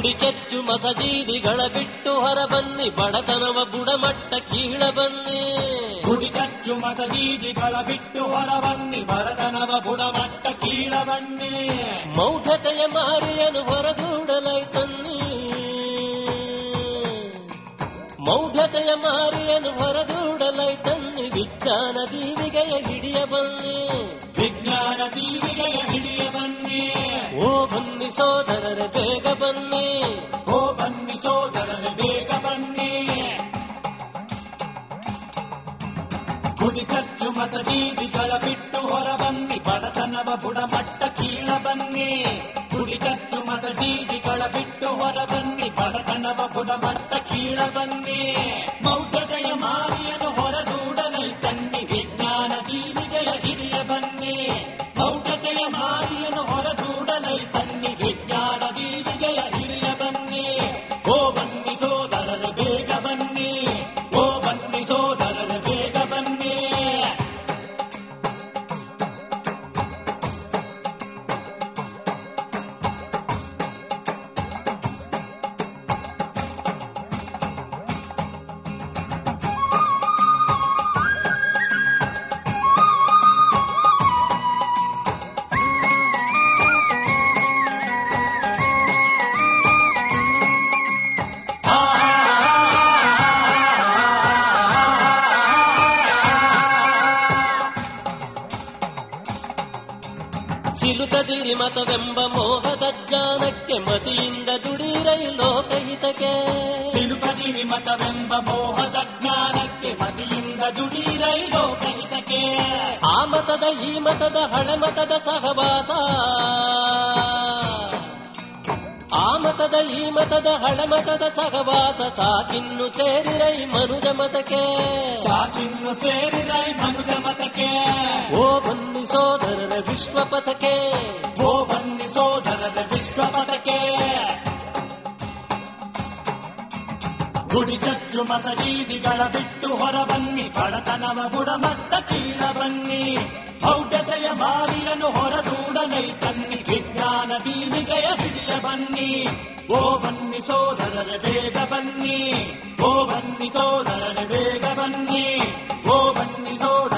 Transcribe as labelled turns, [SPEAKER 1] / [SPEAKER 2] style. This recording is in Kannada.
[SPEAKER 1] ಗುಡಿ ಚಚ್ಚು ಮಸಜೀದಿಗಳ ಬಿಟ್ಟು ಹೊರ ಬನ್ನಿ ಬಡತನವ ಬುಡಮಟ್ಟ ಕೀಳ ಬನ್ನಿ
[SPEAKER 2] ಗುಡಿ ಚಚ್ಚು ಮಸಜೀದಿಗಳ ಬಿಟ್ಟು ಹೊರ ಬನ್ನಿ ಬಡತನವ ಬುಡಮಟ್ಟ ಕೀಳ ಬನ್ನಿ
[SPEAKER 1] ಮೌಢತೆಯ ಮಾರಿಯನು ಹೊರದೂಡಲೈ ತನ್ನಿ ಮೌಢತೆಯ ಮಾರಿಯನು ಹೊರದೂಡಲೈ ತನ್ನಿ ವಿಜ್ಞಾನ ದೀವಿಗೆಯ ಹಿಡಿಯ ಬನ್ನಿ
[SPEAKER 2] ವಿಜ್ಞಾನ ದೀವಿಗೆಯ ಹಿಡಿಯ ಬನ್ನಿ
[SPEAKER 1] ಓ ಬನ್ನಿ ಸೋದರರೆ ಬೇಗ ಬನ್ನಿ
[SPEAKER 2] ಓ ಬನ್ನಿ ಸೋದರರೆ ಬೇಗ ಬನ್ನಿ ಗುಡಿ ಚಚ್ಚು ಮಸಜೀದಿಗಳ ಬಿಟ್ಟು ಹೊರ ಬನ್ನಿ ಬಡತನವ ಬುಡಮಟ್ಟ ಕೀಳ ಬನ್ನಿ ಗುಡಿ ಚಚ್ಚು ಮಸಜೀದಿಗಳ ಬಿಟ್ಟು ಹೊರ ಬನ್ನಿ ಬಡತನವ ಬುಡಮಟ್ಟ ಕೀಳ ಬನ್ನಿ ಮೌಢತೆಯ ಮಾರಿಯನು ಹೊರದೂಡಲೈ ತನ್ನಿ ವಿಜ್ಞಾನ ದೀವಿಗೆಯ ಹಿರಿಯ ಬನ್ನಿ ಮೌಢತೆಯ ಮಾರಿಯನು ಹೊರದೂಡಲೈ ತನ್ನಿ ವಿಜ್ಞಾನ ದೀವಿಗೆಯ ಹಿರಿಯ ಬನ್ನಿ ಓ ಬನ್ನಿ ಸೋದರರು ಬೇಗ ಬನ್ನಿ ಓ ಬನ್ನಿ ಸೋದರರು ಬೇಗ ಬನ್ನಿ
[SPEAKER 1] ಸಿಲುಕದಿರಿ ಮತವೆಂಬ ಮೋಹದ ಜ್ಞಾನಕ್ಕೆ ಮತಿಯಿಂದ ದುಡಿರೈ ಲೋಕಹಿತಕ್ಕೆ
[SPEAKER 2] ಸಿಲುಕದಿರಿ ಮತವೆಂಬ ಮೋಹದ ಜ್ಞಾನಕ್ಕೆ ಮತಿಯಿಂದ ದುಡೀರೈ ಲೋಕಹಿತಕ್ಕೆ
[SPEAKER 1] ಆ ಮತದ ಈ ಮತದ ಹಳೆ ಮತದ ಸಹವಾಸ ಆ ಮತದ ಈ ಮತದ ಹಳೆ ಮತದ ಸಹವಾಸ ಸಾಕಿನ್ನು ಸೇರಿರೈ ಮನುಜ ಮತಕ್ಕೆ
[SPEAKER 2] ಸಾಕಿನ್ನು ಸೇರಿರೈ ಮನುಜ ಮತಕ್ಕೆ
[SPEAKER 1] ಓ ಬನ್ನಿ ಸೋದರರ ವಿಶ್ವಪಥಕ್ಕೆ
[SPEAKER 2] ಓ ಬನ್ನಿ ಸೋದರರ ವಿಶ್ವಪಥಕ್ಕೆ ಗುಡಿ ಚಚ್ಚು ಮಸಜೀದಿಗಳ ಬಿಟ್ಟು ಹೊರ ಬನ್ನಿ ಬಡತನವ ಬುಡಮಟ್ಟ ಕೀಳ ಬನ್ನಿ ಔಢತೆಯ ಮಾರಿಯನ್ನು ಹೊರದೂಡಲೈ ತನ್ನಿ ವಿಜ್ಞಾನ ದೀವಿಗೆಯ ಹಿಡಿಯ ಬನ್ನಿ ಓ ಬನ್ನಿ ಸೋದರರ ಬೇಗ ಬನ್ನಿ ಓ ಬನ್ನಿ ಸೋದರರ ಬೇಗ ಬನ್ನಿ ಓ ಬನ್ನಿ ಸೋದರ